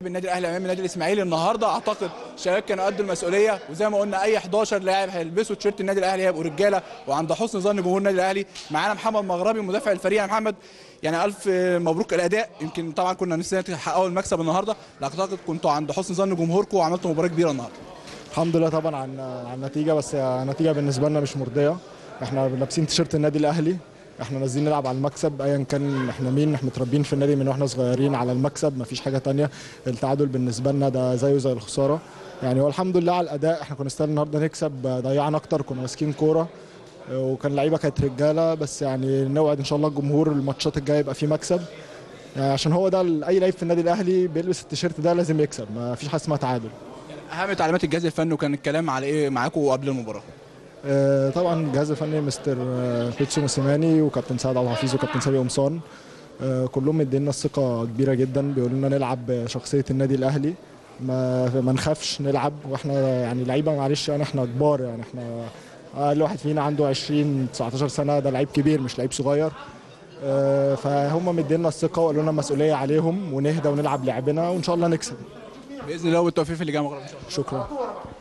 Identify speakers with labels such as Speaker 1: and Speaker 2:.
Speaker 1: النادي الاهلي امام النادي الاسماعيلي النهارده اعتقد شباب كانوا قد المسؤوليه وزي ما قلنا اي 11 لاعب هيلبسوا تيشيرت النادي الاهلي هيبقوا رجاله وعند حسن ظن جمهور النادي الاهلي معانا محمد مغربي مدافع الفريق يا محمد يعني الف مبروك الاداء يمكن طبعا كنا نفسنا تحققوا المكسب النهارده لكن اعتقد كنتوا عند حسن ظن جمهوركم وعملتوا مباراه كبيره النهارده
Speaker 2: الحمد لله طبعا عن عن النتيجه بس النتيجه بالنسبه لنا مش مرضيه احنا لابسين تيشيرت النادي الاهلي احنا نازلين نلعب على المكسب ايا كان احنا مين احنا متربيين في النادي من واحنا صغيرين على المكسب مفيش حاجه تانية التعادل بالنسبه لنا ده زيه زي الخساره يعني هو الحمد لله على الاداء احنا كنا نستاهل النهارده نكسب ضيعنا اكتر كنا ماسكين كوره وكان اللعيبه كانت رجاله بس يعني نوعد ان شاء الله الجمهور الماتشات الجايه يبقى فيه مكسب يعني عشان هو ده اي لعيب في النادي الاهلي بيلبس التيشيرت ده لازم يكسب ما فيش حاجه اسمها تعادل
Speaker 1: اهم تعليمات الجهاز الفني وكان الكلام على ايه معاكم قبل المباراه
Speaker 2: آه، طبعا الجهاز الفني مستر آه، بيتسو موسيماني وكابتن سعد عبد الحفيظ وكابتن سامي قمصان آه، كلهم مدينا الثقه كبيره جدا بيقولوا لنا نلعب بشخصيه النادي الاهلي ما ما نخافش نلعب واحنا يعني لعيبه معلش يعني احنا كبار يعني احنا اقل واحد فينا عنده 20 19 سنه ده لعيب كبير مش لعيب صغير آه، فهم مدينا الثقه وقالوا لنا المسؤوليه عليهم ونهدى ونلعب لعبنا وان شاء الله نكسب
Speaker 1: باذن الله والتوفيق في اللي جاي مغرب ان شاء الله
Speaker 2: شكرا